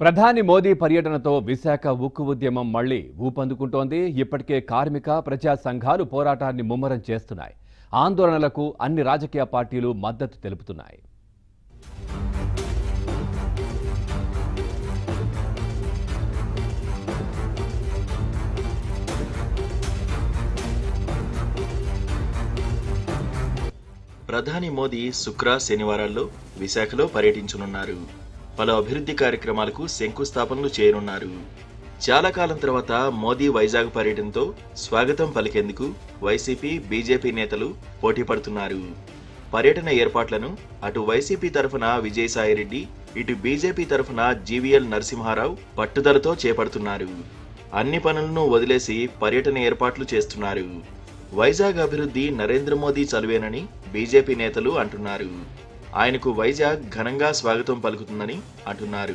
ప్రధాని మోదీ పర్యటనతో విశాఖ ఉక్కు ఉద్యమం మళ్లీ ఊపందుకుంటోంది ఇప్పటికే కార్మిక ప్రజా సంఘాలు పోరాటాన్ని ముమ్మరం చేస్తున్నాయి ఆందోళనలకు అన్ని రాజకీయ పార్టీలు మద్దతు తెలుపుతున్నాయి ప్రధాని మోదీ శుక్ర శనివారాల్లో విశాఖలో పర్యటించనున్నారు పలు అభివృద్ధి కార్యక్రమాలకు శంకుస్థాపనలు చేయనున్నారు చాలా కాలం తర్వాత మోదీ వైజాగ్ పర్యటనతో స్వాగతం పలికేందుకు వైసీపీ బీజేపీ నేతలు పోటీ పడుతున్నారు పర్యటన ఏర్పాట్లను అటు వైసీపీ తరఫున విజయసాయిరెడ్డి ఇటు బీజేపీ తరఫున జీవీఎల్ నరసింహారావు పట్టుదలతో చేపడుతున్నారు అన్ని పనులను వదిలేసి పర్యటన ఏర్పాట్లు చేస్తున్నారు వైజాగ్ అభివృద్ధి నరేంద్ర మోదీ చలువేనని బీజేపీ నేతలు అంటున్నారు ఆయనకు వైజాగ్ ఘనంగా స్వాగతం పలుకుతుందని అంటున్నారు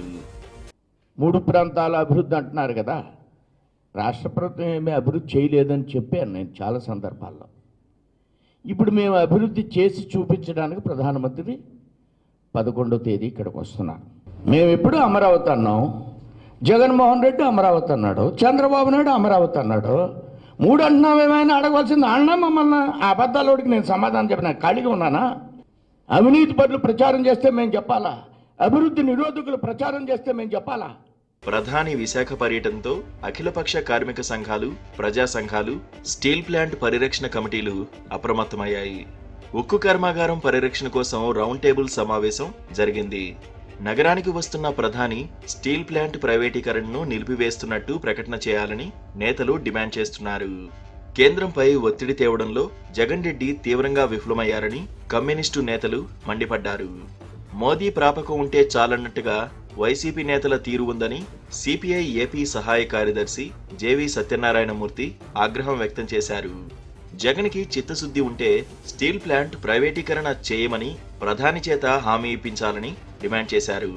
మూడు ప్రాంతాల అభివృద్ధి అంటున్నారు కదా రాష్ట్ర ప్రభుత్వం ఏమీ అభివృద్ధి చేయలేదని చెప్పాను నేను చాలా సందర్భాల్లో ఇప్పుడు మేము అభివృద్ధి చేసి చూపించడానికి ప్రధానమంత్రి పదకొండో తేదీ ఇక్కడికి వస్తున్నారు మేము ఎప్పుడు అమరావతి అన్నాం జగన్మోహన్ రెడ్డి అమరావతి అన్నాడు చంద్రబాబు నాయుడు అమరావతి అన్నాడు మూడు అంటున్నాం ఏమైనా అడగవలసింది అన్నా మమ్మల్ని ఆ అబద్ధాలోడికి నేను సమాధానం చెప్పిన ఖాళీగా ఉన్నానా అవినీతి పనులు ప్రచారం చేస్తే మేము చెప్పాలా అభివృద్ధి నిరోధకులు ప్రచారం చేస్తే మేము చెప్పాలా ప్రధాని విశాఖ పర్యటనతో అఖిలపక్ష కార్మిక సంఘాలు ప్రజా సంఘాలు స్టీల్ ప్లాంట్ పరిరక్షణ కమిటీలు అప్రమత్తమయ్యాయి ఉక్కు కర్మాగారం పరిరక్షణ కోసం రౌండ్ టేబుల్ సమావేశం జరిగింది నగరానికి వస్తున్న ప్రధాని స్టీల్ ప్లాంట్ ప్రైవేటీకరణను నిలిపివేస్తున్నట్టు ప్రకటన చేయాలని నేతలు డిమాండ్ చేస్తున్నారు కేంద్రంపై ఒత్తిడి తేవడంలో జగన్ రెడ్డి తీవ్రంగా విఫలమయ్యారని కమ్యూనిస్టు నేతలు మండిపడ్డారు మోదీ ప్రాపకం ఉంటే చాలన్నట్టుగా వైసీపీ నేతల తీరు ఉందని సిపిఐ ఏపీ సహాయ కార్యదర్శి జేవి సత్యనారాయణమూర్తి ఆగ్రహం వ్యక్తం చేశారు జగన్కి చిత్తశుద్ధి ఉంటే స్టీల్ ప్లాంట్ ప్రైవేటీకరణ చేయమని ప్రధాని చేత హామీ ఇప్పించాలని డిమాండ్ చేశారు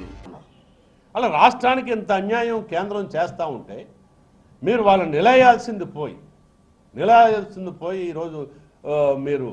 అలా రాష్ట్రానికి ఇంత అన్యాయం కేంద్రం చేస్తూ ఉంటే మీరు వాళ్ళని నిలయాల్సింది పోయి నిలయాల్సింది పోయి ఈరోజు ఆ, మీరు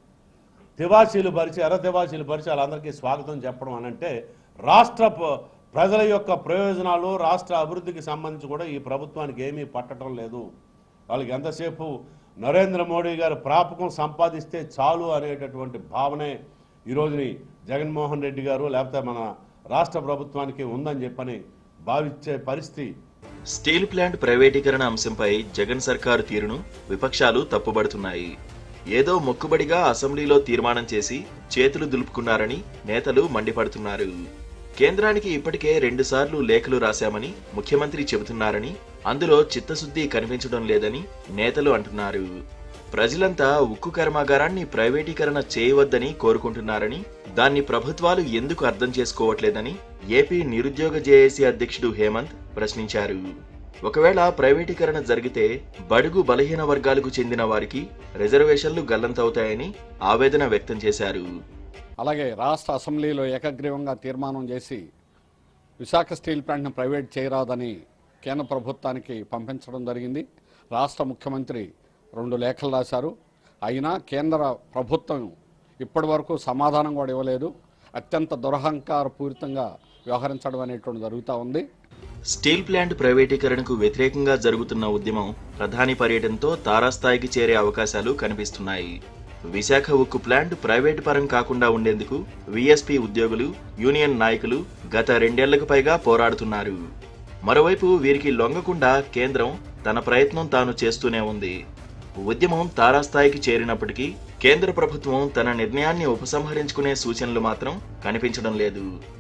తివాచీలు పరిచి ఎర్ర తివాచీలు పరిచి వాళ్ళందరికీ స్వాగతం చెప్పడం అని అంటే రాష్ట్ర ప- ప్రజల యొక్క ప్రయోజనాలు రాష్ట్ర అభివృద్ధికి సంబంధించి కూడా ఈ ప్రభుత్వానికి ఏమీ పట్టడం లేదు వాళ్ళకి ఎంతసేపు నరేంద్ర మోడీ గారు ప్రాపకం సంపాదిస్తే చాలు అనేటటువంటి భావనే ఈరోజుని జగన్మోహన్ రెడ్డి గారు లేకపోతే మన రాష్ట్ర ప్రభుత్వానికి ఉందని చెప్పని భావించే పరిస్థితి స్టీల్ ప్లాంట్ ప్రైవేటీకరణ అంశంపై జగన్ సర్కారు తీరును విపక్షాలు తప్పుబడుతున్నాయి ఏదో మొక్కుబడిగా అసెంబ్లీలో తీర్మానం చేసి చేతులు దులుపుకున్నారని నేతలు మండిపడుతున్నారు కేంద్రానికి ఇప్పటికే రెండుసార్లు లేఖలు రాశామని ముఖ్యమంత్రి చెబుతున్నారని అందులో చిత్తశుద్ధి కనిపించడం లేదని నేతలు అంటున్నారు ప్రజలంతా ఉక్కు కర్మాగారాన్ని ప్రైవేటీకరణ చేయవద్దని కోరుకుంటున్నారని దాన్ని ప్రభుత్వాలు ఎందుకు అర్థం చేసుకోవట్లేదని ఏపీ నిరుద్యోగ జేఏసీ అధ్యక్షుడు హేమంత్ ప్రశ్నించారు ఒకవేళ ప్రైవేటీకరణ జరిగితే బడుగు బలహీన వర్గాలకు చెందిన వారికి రిజర్వేషన్లు గల్లంతవుతాయని ఆవేదన వ్యక్తం చేశారు అలాగే రాష్ట్ర అసెంబ్లీలో ఏకగ్రీవంగా తీర్మానం చేసి విశాఖ స్టీల్ ప్లాంట్ను ప్రైవేట్ చేయరాదని కేంద్ర ప్రభుత్వానికి పంపించడం జరిగింది రాష్ట్ర ముఖ్యమంత్రి రెండు లేఖలు రాశారు అయినా కేంద్ర ప్రభుత్వం ఇప్పటి వరకు సమాధానం కూడా ఇవ్వలేదు అత్యంత దురహంకారపూరితంగా వ్యవహరించడం అనేటువంటి జరుగుతూ ఉంది స్టీల్ ప్లాంట్ ప్రైవేటీకరణకు వ్యతిరేకంగా జరుగుతున్న ఉద్యమం ప్రధాని పర్యటనతో తారాస్థాయికి చేరే అవకాశాలు కనిపిస్తున్నాయి విశాఖ ఉక్కు ప్లాంట్ ప్రైవేటు పరం కాకుండా ఉండేందుకు విఎస్పీ ఉద్యోగులు యూనియన్ నాయకులు గత రెండేళ్లకు పైగా పోరాడుతున్నారు మరోవైపు వీరికి లొంగకుండా కేంద్రం తన ప్రయత్నం తాను చేస్తూనే ఉంది ఉద్యమం తారాస్థాయికి చేరినప్పటికీ కేంద్ర ప్రభుత్వం తన నిర్ణయాన్ని ఉపసంహరించుకునే సూచనలు మాత్రం కనిపించడం లేదు